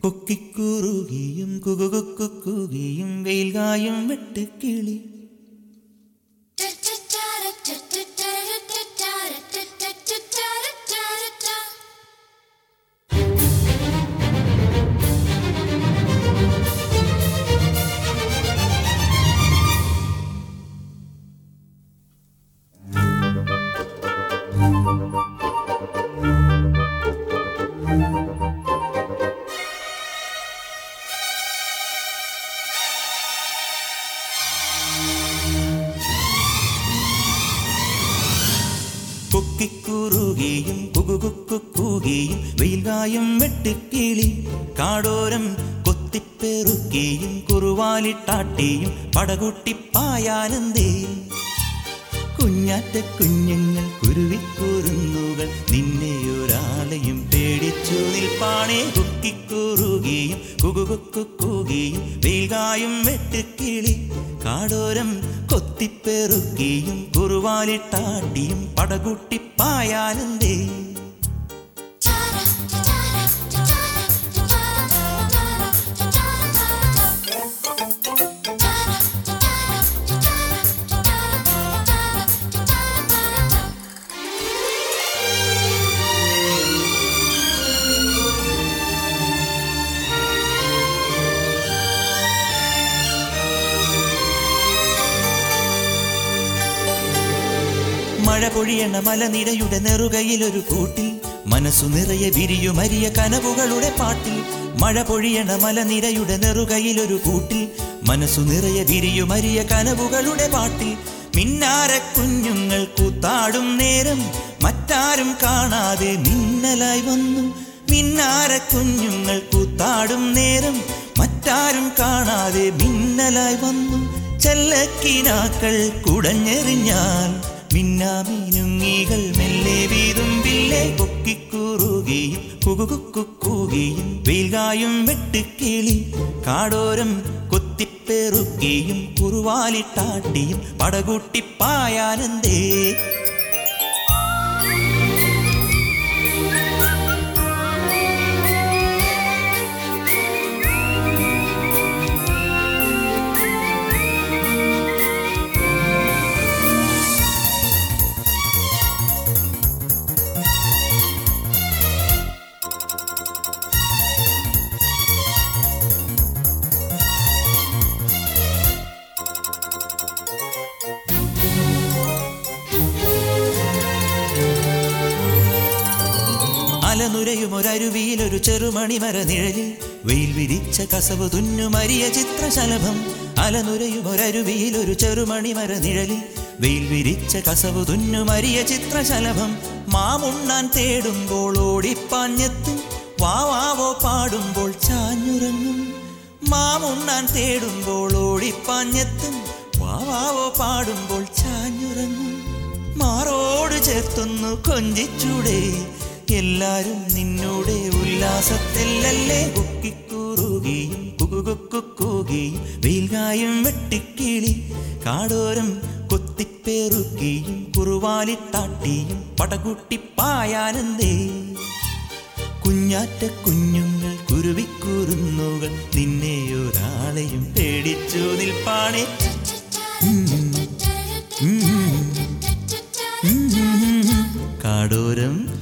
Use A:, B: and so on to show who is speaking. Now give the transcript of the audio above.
A: കൊക്കിക്കുറുകിയും കുകുകുക്കുകിയും വെയിൽകായും വെട്ടുകിളി കൊക്കിക്കുറുകിയും കുകുകുക്കുകിയും വെയിൽകായും വെട്ടുകിളി കാടോരം കൊത്തിപ്പെറുക്കിയും കുറുവാലിട്ടാട്ടിയും പടകുട്ടിപ്പായാനന്ദേ കുഞ്ഞാറ്റ കുഞ്ഞുങ്ങൾ കുരുവിക്കുറുന്നുകൾ നിന്നെ ഒരാളെയും പേടിച്ചു നിൽപ്പാണേ കുക്കിക്കുറുകിയും കുകുകുക്കുകിയും വെയിൽകായും വെട്ടുകിളി കാടോരം കൊത്തിപ്പെറുക്കിയും കുറുവാലിട്ടാട്ടിയും പടകുട്ടിപ്പായാനന്ദേ മഴ പൊഴിയണ മലനിരയുടെ നെറുകയിലൊരു കൂട്ടിൽ മനസ്സു നിറയെ വിരിയുമരിയ കനവുകളുടെ പാട്ടിൽ മഴ പൊഴിയണ മലനിരയുടെ നെറുകയിലൊരു കൂട്ടിൽ മനസ്സു നിറയെ വിരിയുമരിയ കനവുകളുടെ പാട്ടിൽ മിന്നാര കുഞ്ഞുങ്ങൾ കൂത്താടും നേരം മറ്റാരും കാണാതെ മിന്നലായി വന്നു മിന്നാര കുഞ്ഞുങ്ങൾ കൂത്താടും നേരം മറ്റാരും കാണാതെ മിന്നലായി വന്നു ചെല്ലക്കിനാക്കൾ കുടഞ്ഞെറിഞ്ഞാൽ മിന്നാമീനുങ്ങികൾ മെല്ലെ വീതുമ്പില്ലേ കൊക്കിക്കുറുകയും കുകുകുക്കുകിയും വെയിൽകായും വെട്ടുകിളി കാടോരം കൊത്തിപ്പെറുക്കിയും കുറുവാലിട്ടാട്ടിയും പടകൂട്ടിപ്പായാനന്ദേ അലനുരയുമൊരരുവിയിലൊരു ചെറുമണിമര നിഴലിൽ വെയിൽ വിരിച്ച കസവ് തുന്നുമരിയ ചിത്രശലഭം അലനുരയുമൊരരുവിയിലൊരു ചെറുമണിമര നിഴലിൽ വെയിൽ വിരിച്ച കസവ് തുന്നുമരിയ ചിത്രശലഭം മാമുണ്ണാൻ തേടുമ്പോൾ ഓടിപ്പാഞ്ഞെത്തും വാവാവോ പാടുമ്പോൾ ചാഞ്ഞുറങ്ങും മാമുണ്ണാൻ തേടുമ്പോൾ ഓടിപ്പാഞ്ഞെത്തും വാവാവോ പാടുമ്പോൾ ചാഞ്ഞുറങ്ങും മാറോട് ചേർത്തൊന്നു കൊഞ്ചിച്ചൂടെ എല്ലാരും നിന്നോടെ ഉല്ലാസത്തിലല്ലേ കുക്കിക്കൂറുകയും കുകുകുക്കുകിയും വെയിൽകായും വെട്ടിക്കിളി കാടോരം കൊത്തിപ്പെറുക്കിയും കുറുവാലിട്ടാട്ടിയും പടകുട്ടിപ്പായാനന്ദേ കുഞ്ഞാറ്റ കുഞ്ഞുങ്ങൾ കുരുവിക്കൂറുന്നുകൾ നിന്നെ ഒരാളെയും പേടിച്ചു നിൽപ്പാണേ കാടോരം